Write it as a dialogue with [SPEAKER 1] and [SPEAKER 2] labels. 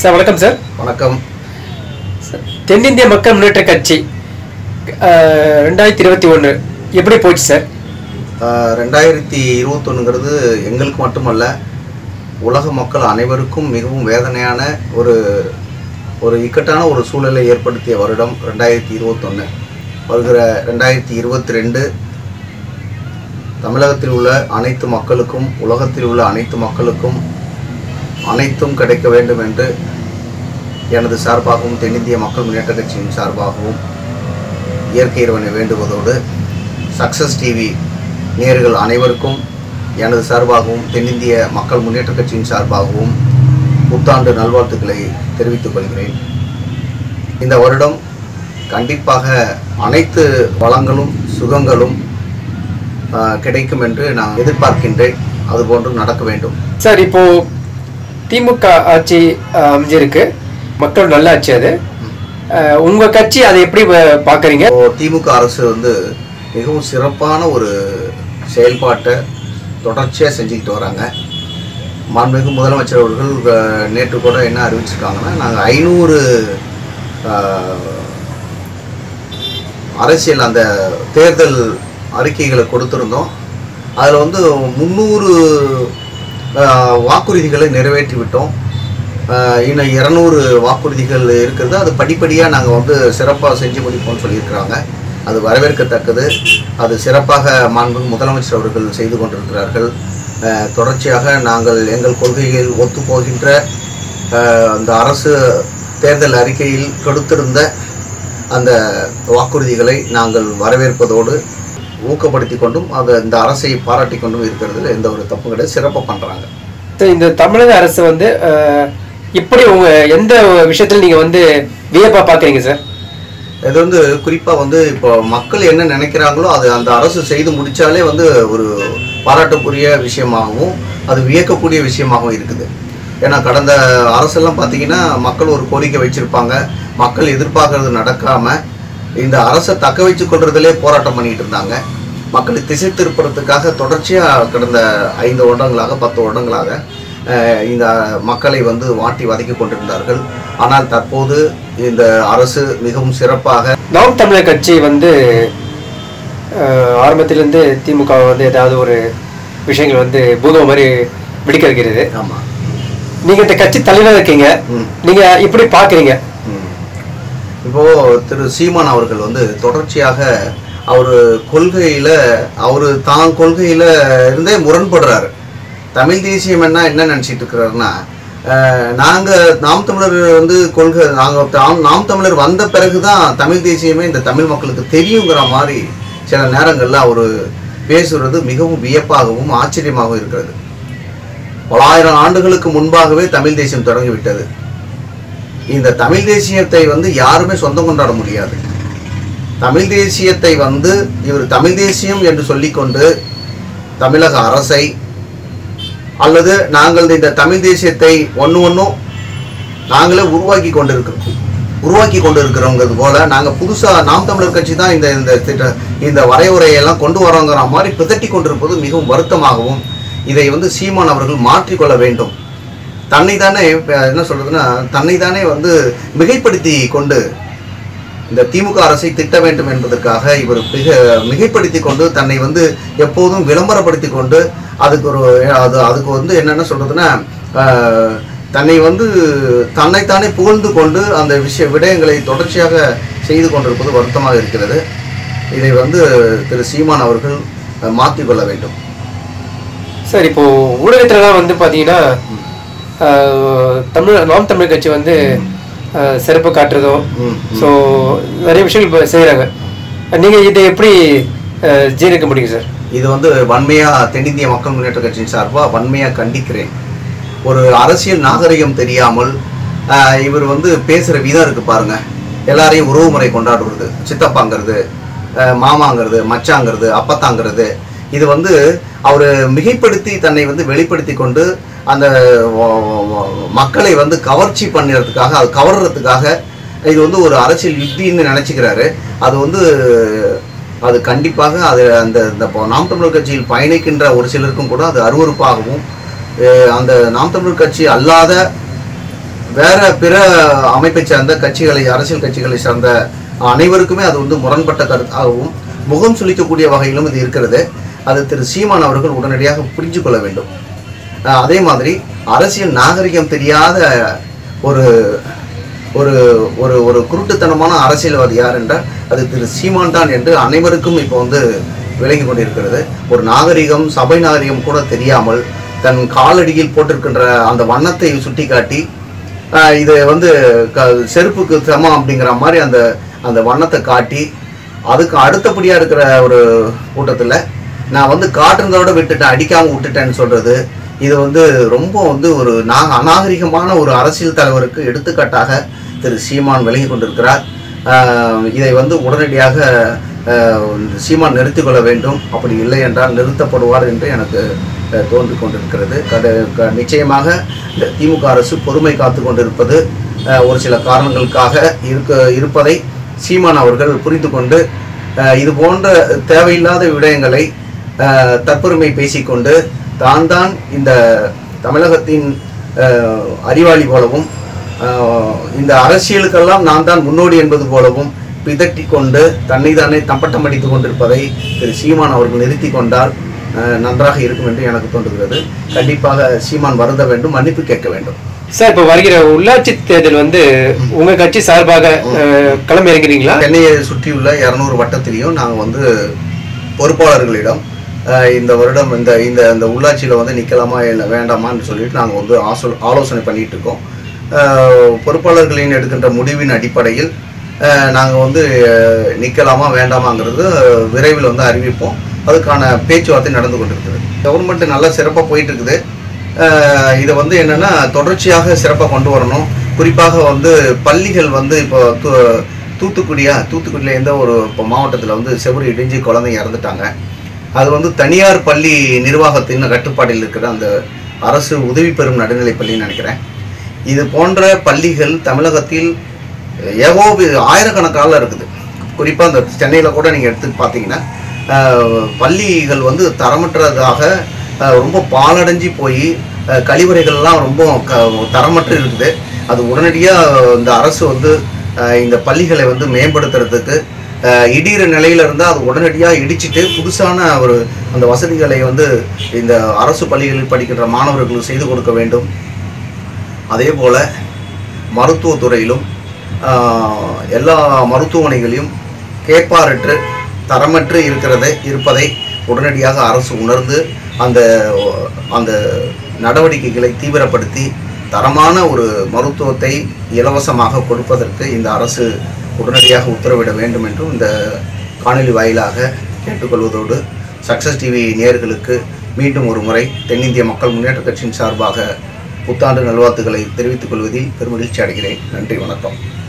[SPEAKER 1] Sir வணக்கம் sir
[SPEAKER 2] வணக்கம்
[SPEAKER 1] தென்னிந்திய மக்கள் முன்னேற்ற கட்சி அஹ், ரெண்டாயிரத்தி இருபத்தி ஒன்று எப்படி போச்சு சார்
[SPEAKER 2] ஆஹ் ரெண்டாயிரத்தி இருபத்தொன்னுங்கிறது எங்களுக்கு மட்டுமல்ல உலக மக்கள் அனைவருக்கும் மிகவும் வேதனையான ஒரு ஒரு இக்கட்டான ஒரு சூழலை ஏற்படுத்திய வருடம் ரெண்டாயிரத்தி இருபத்தொன்று வருகிற ரெண்டாயிரத்தி இருபத்தி ரெண்டு தமிழகத்தில் உள்ள அனைத்து மக்களுக்கும் உலகத்தில் உள்ள அனைத்து மக்களுக்கும் அனைத்தும் கிடைக்க வேண்டும் என்று எனது சார்பாகவும் தென்னிந்திய மக்கள் முன்னேற்ற கட்சியின் சார்பாகவும் இயற்கை இறைவனை வேண்டுவதோடு சக்சஸ் டிவி நேயர்கள் அனைவருக்கும் எனது சார்பாகவும் தென்னிந்திய மக்கள் முன்னேற்ற கட்சியின் சார்பாகவும் புத்தாண்டு நல்வாழ்த்துக்களை தெரிவித்துக் கொள்கிறேன் இந்த வருடம் கண்டிப்பாக அனைத்து வளங்களும் சுகங்களும் ஆஹ், கிடைக்கும் என்று நான் எதிர்பார்க்கின்றேன் அதுபோன்று நடக்க வேண்டும்
[SPEAKER 1] சார் இப்போ திமுக ஆட்சி அஹ், அமைஞ்சிருக்கு மக்கள் நல்ல ஆட்சி அது அஹ், உங்க கட்சி அதை எப்படி ப- பாக்குறீங்க
[SPEAKER 2] இப்போ திமுக அரசு வந்து மிகவும் சிறப்பான ஒரு செயல்பாட்டை தொடர்ச்சியாக செஞ்சுக்கிட்டு வராங்க மாண்புமிகு முதலமைச்சர் அவர்கள் அஹ், நேற்று கூட என்ன அறிவிச்சிருக்காங்கன்னா நாங்கள் ஐநூறு அரசியல் அந்த தேர்தல் அறிக்கைகளை கொடுத்துருந்தோம் அதில் வந்து முந்நூறு வாக்குறுதிகளை நிறைவேற்றி விட்டோம் ஆஹ் இன்னும் இரநூறு வாக்குறுதிகள் இருக்கிறது அது படிப்படியாக நாங்கள் வந்து சிறப்பாக செஞ்சு முடிப்போம்னு சொல்லியிருக்கிறாங்க அது வரவேற்கத்தக்கது அது சிறப்பாக மாண்புமிகு முதலமைச்சர் அவர்கள் செய்து கொண்டிருக்கிறார்கள் ஆஹ் தொடர்ச்சியாக நாங்கள் எங்கள் கொள்கையில் ஒத்துப்போகின்ற ஆஹ் அந்த அரசு தேர்தல் அறிக்கையில் கொடுத்திருந்த அந்த வாக்குறுதிகளை நாங்கள் வரவேற்பதோடு ஊக்கப்படுத்தி கொண்டும் அது இந்த அரசை பாராட்டி கொண்டும் இருக்கிறதுல எந்த ஒரு தப்பும் கிடையாது சிறப்பாக பண்ணுறாங்க
[SPEAKER 1] சார், இந்த தமிழக அரசு வந்து அஹ், இப்படி உங்க எந்த விஷயத்துல நீங்க வந்து வியப்பா பாக்குறீங்க சார்
[SPEAKER 2] இது வந்து குறிப்பாக வந்து இப்போ மக்கள் என்ன நினைக்கிறாங்களோ அது அந்த அரசு செய்து முடிச்சாலே வந்து ஒரு பாராட்டுக்குரிய விஷயமாகவும் அது வியக்கக்கூடிய விஷயமாகவும் இருக்குது ஏன்னா கடந்த அரசெல்லாம் பார்த்தீங்கன்னா மக்கள் ஒரு கோரிக்கை வச்சிருப்பாங்க மக்கள் எதிர்பார்க்கறது நடக்காம இந்த அரசை தக்க வச்சு கொள்றதுலே போராட்டம் பண்ணிட்டு இருந்தாங்க மக்களை திசை திருப்புறதுக்காக தொடர்ச்சியாக கடந்த ஐந்து வருடங்களாக பத்து வருடங்களாக அஹ், இந்த மக்களை வந்து வாட்டி வதக்கி கொண்டிருந்தார்கள் ஆனால் தற்போது இந்த அரசு மிகவும் சிறப்பாக
[SPEAKER 1] நாம் தமிழர் கட்சி வந்து அஹ், ஆரம்பத்திலிருந்து திமுக வந்து ஏதாவது ஒரு விஷயங்கள் வந்து பூதம் மாதிரி வெடிக்க வைக்கிறது
[SPEAKER 2] ஆமாம்
[SPEAKER 1] நீங்க இந்த கட்சி தலைவர் இருக்கீங்க
[SPEAKER 2] ம்.
[SPEAKER 1] நீங்க இப்படி பாக்குறீங்க
[SPEAKER 2] ம். இப்போ திரு சீமான் அவர்கள் வந்து தொடர்ச்சியாக அவர் கொள்கையில அவர் தான் கொள்கையில இருந்தே முரண்படுறாரு தமிழ் தேசியம் என்ன என்ன நினைச்சிட்டு இருக்கிறாருன்னா அஹ், நாங்க நாம் தமிழர் வந்து கொள்கை நாங்க தாம் நாம் தமிழர் வந்த பிறகுதான் தமிழ் தேசியமே இந்த தமிழ் மக்களுக்கு தெரியுங்கிற மாதிரி சில நேரங்கள்ல அவர் பேசுறது மிகவும் வியப்பாகவும் ஆச்சரியமாகவும் இருக்கிறது பலாயிரம் ஆண்டுகளுக்கு முன்பாகவே தமிழ் தேசியம் தொடங்கிவிட்டது இந்த தமிழ் தேசியத்தை வந்து யாருமே சொந்தம் கொண்டாட முடியாது தமிழ் தேசியத்தை வந்து இவர் தமிழ் தேசியம் என்று சொல்லிக்கொண்டு தமிழக அரசை அல்லது நாங்கள் இந்த தமிழ் தேசியத்தை ஒன்று ஒன்றும் நாங்களே உருவாக்கி கொண்டிருக்கிறோம் உருவாக்கி கொண்டு இருக்கிறோங்கிறது போல நாங்கள் புதுசாக நாம் தமிழர் கட்சி தான் இந்த இந்த திட்ட இந்த வரைவுரையெல்லாம் கொண்டு வரோங்கிற மாதிரி பிதட்டி கொண்டிருப்பது மிகவும் வருத்தமாகவும் இதை வந்து சீமான் அவர்கள் மாற்றிக்கொள்ள வேண்டும் தன்னை தானே என்ன சொல்றதுன்னா தன்னை தானே வந்து மிகைப்படுத்தி கொண்டு இந்த திமுக அரசை திட்ட வேண்டும் என்பதற்காக இவர் மிக மிகைப்படுத்தி கொண்டு தன்னை வந்து எப்போதும் விளம்பரப்படுத்தி கொண்டு அதுக்கு ஒரு அது அதுக்கு வந்து என்னென்ன சொல்றதுன்னா ஆஹ், தன்னை வந்து தன்னைத்தானே புகழ்ந்து கொண்டு அந்த விஷய விடயங்களை தொடர்ச்சியாக செய்து கொண்டிருப்பது வருத்தமாக இருக்கிறது இதை வந்து திரு சீமான் அவர்கள் அஹ், மாற்றிக்கொள்ள வேண்டும்
[SPEAKER 1] சார் இப்போ ஊடகத்துலலாம் வந்து பாத்தீங்கன்னா அஹ், தமிழ் நாம் தமிழ் கட்சி வந்து அஹ், சிறப்பு காட்டுறதோ
[SPEAKER 2] ம்,
[SPEAKER 1] ஸோ நிறைய விஷயங்கள் இப்போ செய்கிறாங்க நீங்கள் இதை எப்படி அஹ், ஜீரணிக்க முடியும் சார்
[SPEAKER 2] இது வந்து வன்மையா தென்னிந்திய மக்கள் முன்னேற்ற கட்சியின் சார்பாக வன்மையா கண்டிக்கிறேன் ஒரு அரசியல் நாகரிகம் தெரியாமல் ஆஹ், இவர் வந்து பேசுற விதம் இருக்கு பாருங்க எல்லாரையும் உறவுமுறை கொண்டாடுறது சித்தப்பாங்கிறது ஆஹ், மாமாங்கிறது மச்சாங்கிறது அப்பத்தாங்கிறது இது வந்து அவர் மிகைப்படுத்தி தன்னை வந்து வெளிப்படுத்தி கொண்டு அந்த வ- வ- மக்களை வந்து கவர்ச்சி பண்ணுறதுக்காக அது கவர்றதுக்காக இது வந்து ஒரு அரசியல் யுத்தின்னு நினச்சிக்கிறாரு அது வந்து அது கண்டிப்பாக அது அந்த இந்த ப- நாம் தமிழர் கட்சியில் பயணிக்கின்ற ஒரு சிலருக்கும் கூட அது அருவருப்பாகவும் அஹ் அந்த நாம் தமிழர் கட்சி அல்லாத வேற பிற அமைப்பை சார்ந்த கட்சிகளை அரசியல் கட்சிகளை சார்ந்த அனைவருக்குமே அது வந்து முரண்பட்ட கருத்தாகவும் முகம் சுளிக்கக்கூடிய வகையிலும் இது இருக்கிறது அது திரு சீமான் அவர்கள் உடனடியாக புரிஞ்சு கொள்ள வேண்டும் அஹ் அதே மாதிரி அரசியல் நாகரிகம் தெரியாத ஒரு ஒரு ஒரு ஒரு குருட்டுத்தனமான அரசியல்வாதி யார் என்றால் அது திரு சீமான் தான் என்று அனைவருக்கும் இப்போ வந்து விலகி கொண்டிருக்கிறது ஒரு நாகரிகம் சபை நாகரிகம் கூட தெரியாமல் தன் காலடியில் போட்டிருக்கின்ற அந்த வண்ணத்தை சுட்டிக்காட்டி ஆஹ் இது வந்து க செருப்புக்கு சமம் அப்படிங்கிற மாதிரி அந்த அந்த வண்ணத்தை காட்டி அதுக்கு அடுத்தபடியாக இருக்கிற ஒரு கூட்டத்தில் நான் வந்து காட்டுறதோட விட்டுட்டேன் அடிக்காமல் விட்டுட்டேன்னு சொல்கிறது இது வந்து ரொம்ப வந்து ஒரு நாக அநாகரிகமான ஒரு அரசியல் தலைவருக்கு எடுத்துக்காட்டாக திரு சீமான் விலகி கொண்டிருக்கிறார் ஆஹ் இதை வந்து உடனடியாக ஆஹ் சீமான் நிறுத்திக் கொள்ள வேண்டும் அப்படி இல்லை என்றால் நிறுத்தப்படுவார் என்று எனக்கு ஆஹ் தோன்றிக் கொண்டிருக்கிறது கட க- நிச்சயமாக இந்த திமுக அரசு பொறுமை காத்து கொண்டிருப்பது ஆஹ் ஒரு சில காரணங்களுக்காக இருக்க இருப்பதை சீமான் அவர்கள் புரிந்து கொண்டு ஆஹ் இது போன்ற தேவையில்லாத விடயங்களை ஆஹ் தற்பெருமை பேசிக்கொண்டு தான் தான் இந்த தமிழகத்தின் ஆஹ் அறிவாளி போலவும் ஆஹ் இந்த அரசியலுக்கெல்லாம் நான் தான் முன்னோடி என்பது போலவும் பிதட்டி கொண்டு தன்னை தானே தம்பட்டம் அடித்துக் கொண்டிருப்பதை திரு சீமான் அவர்கள் நிறுத்தி கொண்டால் ஆஹ் நன்றாக இருக்கும் என்று எனக்கு தோன்றுகிறது கண்டிப்பாக சீமான் வருந்த வேண்டும் மன்னிப்பு கேட்க வேண்டும்
[SPEAKER 1] சார் இப்போ வருகிற உள்ளாட்சி தேர்தல் வந்து உங்க கட்சி சார்பாக அஹ், களம் இறங்குறீங்களா
[SPEAKER 2] சென்னையை சுற்றியுள்ள இரநூறு வட்டத்திலையும் நாங்கள் வந்து பொறுப்பாளர்களிடம் ஆஹ் இந்த வருடம் இந்த இந்த இந்த உள்ளாட்சியில் வந்து நிற்கலாமா இல்லை வேண்டாமான்னு சொல்லிட்டு நாங்கள் வந்து ஆசோ ஆலோசனை பண்ணிட்டு இருக்கோம் ஆஹ் பொறுப்பாளர்களின் எடுக்கின்ற முடிவின் அடிப்படையில் நாங்கள் வந்து ஆஹ் நிற்கலாமா வேண்டாமாங்கிறது விரைவில் வந்து அறிவிப்போம் அதுக்கான பேச்சுவார்த்தை நடந்து கொண்டிருக்குது கவர்மெண்ட் நல்லா சிறப்பாக போயிட்டு இருக்குது ஆஹ் இதை வந்து என்னன்னா தொடர்ச்சியாக சிறப்பாக கொண்டு வரணும் குறிப்பாக வந்து பள்ளிகள் வந்து இப்போ தூ- தூத்துக்குடியா தூத்துக்குடியில் எந்த ஒரு இப்போ மாவட்டத்தில் வந்து செவரு இடிஞ்சு குழந்தைங்க இறந்துட்டாங்க அது வந்து தனியார் பள்ளி நிர்வாகத்தின் கட்டுப்பாட்டில் இருக்கிற அந்த அரசு உதவி பெறும் நடுநிலைப் பள்ளின்னு நினைக்கிறேன் இது போன்ற பள்ளிகள் தமிழகத்தில் ஏகோபி ஆயிரக்கணக்கால இருக்குது குறிப்பாக இந்த சென்னையில் கூட நீங்கள் எடுத்து பார்த்தீங்கன்னா ஆஹ், பள்ளிகள் வந்து தரமற்றதாக ஆஹ், ரொம்ப பாலடைஞ்சு போய் ஆஹ், கழிவறைகள்லாம் ரொம்ப க தரமற்று இருக்குது அது உடனடியாக இந்த அரசு வந்து ஆஹ், இந்த பள்ளிகளை வந்து மேம்படுத்துறதுக்கு ஆஹ், இடிகிற நிலையில இருந்தால் அது உடனடியாக இடிச்சிட்டு புதுசான ஒரு அந்த வசதிகளை வந்து இந்த அரசு பள்ளிகளில் படிக்கின்ற மாணவர்களுக்கு செய்து கொடுக்க வேண்டும் அதே போல் மருத்துவத்துறையிலும் ஆஹ், எல்லா மருத்துவமனைகளையும் கேட்பாரற்று தரமற்று இருக்கிறதை இருப்பதை உடனடியாக அரசு உணர்ந்து அந்த அந்த நடவடிக்கைகளை தீவிரப்படுத்தி தரமான ஒரு மருத்துவத்தை இலவசமாக கொடுப்பதற்கு இந்த அரசு உடனடியாக உத்தரவிட வேண்டும் என்றும் இந்த காணொலி வாயிலாக கேட்டுக்கொள்வதோடு சக்சஸ் டிவி நேயர்களுக்கு மீண்டும் ஒரு முறை தென்னிந்திய மக்கள் முன்னேற்ற கட்சியின் சார்பாக புத்தாண்டு நல்வாழ்த்துக்களை தெரிவித்துக் கொள்வதில் பெருமகிழ்ச்சி அடைகிறேன் நன்றி வணக்கம்